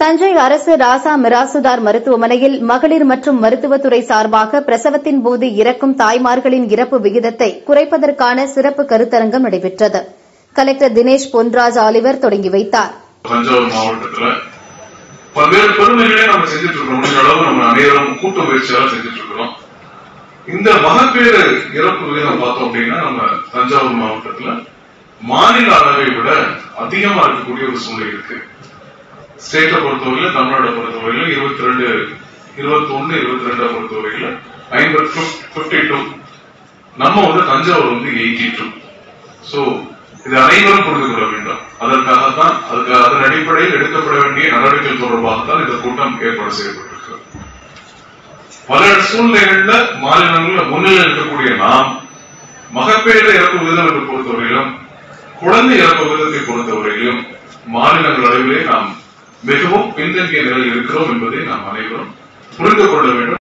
தஞ்சை அரசு ராசா மிராசுதார் மருத்துவமனையில் மகளிர் மற்றும் மருத்துவத்துறை சார்பாக பிரசவத்தின் போது இறக்கும் தாய்மார்களின் இறப்பு விகிதத்தை குறைப்பதற்கான சிறப்பு கருத்தரங்கம் நடைபெற்றது கலெக்டர் தினேஷ் பொன்ராஜ் ஆலிவர் தொடங்கி வைத்தார் தஞ்சாவூர் மாவட்டத்துல பல்வேறு பெருமைகளே நம்ம செஞ்சுட்டு இருக்கோம் முடிஞ்ச அளவு நம்ம அனைவரும் கூட்டு முயற்சியால செஞ்சுட்டு இருக்கிறோம் இந்த மகப்பேறு இறப்பு விகிதம் பார்த்தோம் அப்படின்னா நம்ம தஞ்சாவூர் மாவட்டத்துல மாநில அளவை விட அதிகமா இருக்கக்கூடிய ஒரு சூழ்நிலை இருக்கு ஸ்டேட்டை பொறுத்தவரையில தமிழ்நாடை பொறுத்தவரையில இருபத்தி ரெண்டு இருபத்தி ஒன்னு இருபத்தி ரெண்டை பொறுத்தவரையில ஐம்பத்தி பிப்டி டூ நம்ம வந்து தஞ்சாவூர் வந்து எயிட்டி டூ சோ இது அனைவரும் புரிந்து கொள்ள வேண்டும் அதற்காகத்தான் அதுக்கு அதன் அடிப்படையில் எடுக்கப்பட வேண்டிய நடவடிக்கைகள் தொடர்பாகத்தான் இந்த கூட்டம் ஏற்பாடு செய்யப்பட்டிருக்கு பல சூழ்நிலைகள்ல மாநிலங்களில் முன்னிலையில் இருக்கக்கூடிய நாம் மகப்பேறு இறப்பு விகிதம் என்று பொறுத்தவரையிலும் குழந்தை இறப்பு விகிதத்தை பொறுத்தவரையிலும் மாநிலங்கள் அளவிலே நாம் மிகவும் பின்தங்கிய நிலையில் இருக்கிறோம் என்பதை நாம் அனைவரும் புரிந்து கொள்ள வேண்டும்